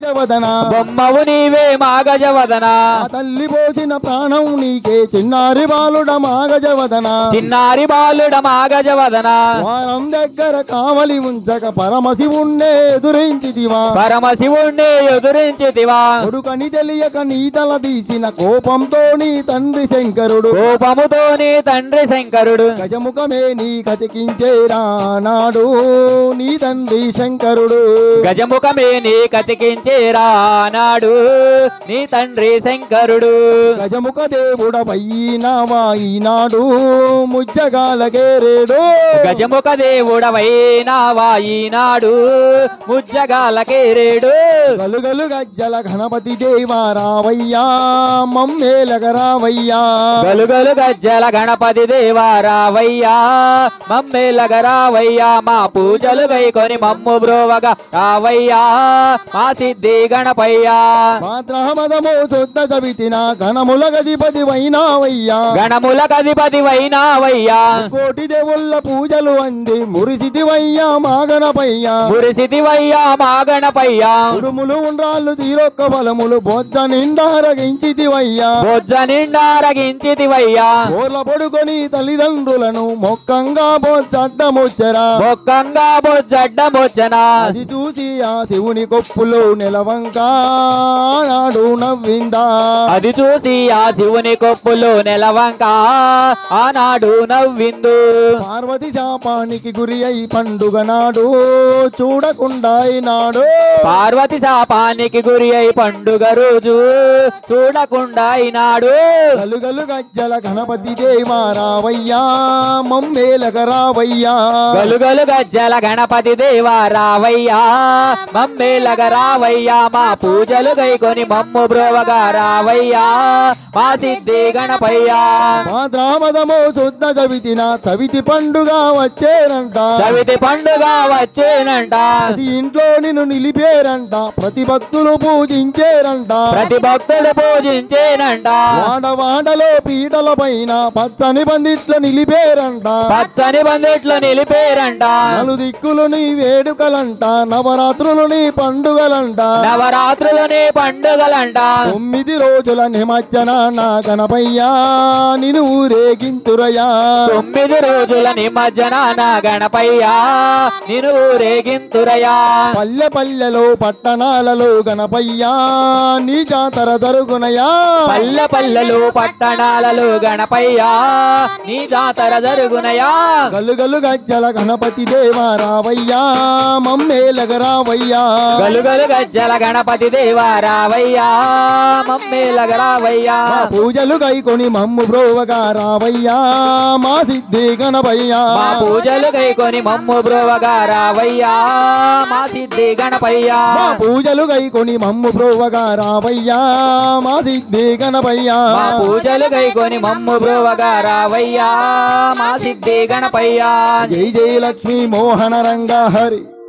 వదన బొమ్మవు నీవే మాగజవదన ఆ తల్లి పోసిన ప్రాణం నీకే చిన్నారి బాలుడ మాగజవదన చిన్నారి బాలుడ మాగజవదన వారం దగ్గర కావలి ఉంచక పరమశివుణ్ణే ఎదురించిదివా పరమశివుణ్ణి ఎదురించితివా కొడుకని తెలియక నీ తల తీసిన కోపంతో నీ తండ్రి శంకరుడు కోపముతో నీ తండ్రి శంకరుడు గజముఖమే నీ కతికించేరా నాడు నీ తండ్రి శంకరుడు గజముఖమే నీ కతికించేరా నాడు నీ తండ్రి శంకరుడు గజముఖ దేవుడవైనావా ఈనాడు ముజ్జగాలకేరేడు గజముఖ దేవుడవైనావా ఈనాడు ముజ్జగాలకేరేడు గలుగలు గజ్జల గణపతి దేవా రావయ్యా మమ్మేలగరావయ్యా గలుగలు గజ్జల గణపతి దేవా రావయ్యా మమ్మేలగ రావయ్యా మా పూజలు గైకొని మమ్ము బ్రోవగా రావయ్యా మా సిద్ధి గణపయ్యా మాత్రహమదము శుద్ధ చవితిన గణముల గదిపతి వైనావయ్యా గణముల కధిపతి వైనావయ్యా కోటి దేవుళ్ళ పూజలు అంది మురిసిదివయ్యా మా గణపయ్యా మురిసిదివయ్యా మా గణపయ్యా ఉడుములు ఉండ్రాళ్ళు తీరొక్క బలములు బొజ్జ నిండా రగించిదివయ్యా బొజ్జ నిండా రగించితివయ్యా ఊర్ల పడుకొని తల్లిదండ్రులను మొక్కంగా బొజ్జడ్డముచ్చరా బొక్కంగా బొజ్జడ్డమొచ్చన అది చూసి ఆ శివుని కొప్పులు నిలవంగా నాడు నవ్విందా అది చూసి ఆ శివుని కొప్పులు నెలవంక ఆనాడు నవ్విందు పార్వతి శాపానికి గురి అయి పండుగ నాడు చూడకుండా నాడు పార్వతి శాపానికి గురి అయి పండుగ రోజు చూడకుండా ఈనాడు గలుగలు గజ్జల గణపతి దేవా రావయ్యా మమ్మేలక రావయ్యా గలుగలు గజ్జల గణపతి దేవా రావయ్యా మమ్మేలగ రావయ్యా మా పూజలు గైకొని మమ్ము బ్రోవగా రావయ్యా మా సిద్ధి గణపయ్యా మాద్రామదము శుద్ధ చవితిన చవితి పండుగ వచ్చేరంట చవితి పండుగ వచ్చేనంట అది ఇంట్లో నిన్ను నిలిపేరంట ప్రతి భక్తులు పూజించేరంట ప్రతి భక్తుడు పూజించేనంట వాడవాడలో పీటల పైన పచ్చని బందిట్ల నిలిపేరంట పచ్చని బందిట్లో నిలిపేరంట నలు దిక్కులు నీ వేడుకలంట నవరాత్రులు నీ పండుగలంట నవరాత్రులని పండుగలంట తొమ్మిది రోజుల నిమజ్జన నా గణపయ్యా నిన్ను ఊరేగింతురయ్యా తొమ్మిది రోజుల నిమజ్జనాన గణపయ్యా నిను రేగింతురయా పల్లె పల్లెలో పట్టణాలలో గణపయ్యా నీ జాతర జరుగునయా పల్లె పల్లెలు పట్టణాలలో గణపయ్యా నీ జాతర జరుగునయా గలుగలు గజ్జల గణపతి దేవా రావయ్యా మమ్మేలగ రావయ్యా గలుగలు గజ్జల గణపతి దేవా రావయ్యా మమ్మేలగ రావయ్యా మా పూజలు గైకొని మమ్ము బ్రోవగా రావయ్యా మా సిద్ధి గణపయ్యా మా పూజలు గైకొని మమ్ము బ్రోవగా రావయ్యా మా సిద్ధి గణపయ్యా మా పూజలు గైకొని మమ్ము బ్రోవగా రావయ్యా మా సిద్ధి గణపయ్యా మా పూజలు గైకొని మమ్ము బ్రోవగా రావయ్యా మా సిద్ధి గణపయ్యా జై జై లక్ష్మీ మోహన రంగ హరి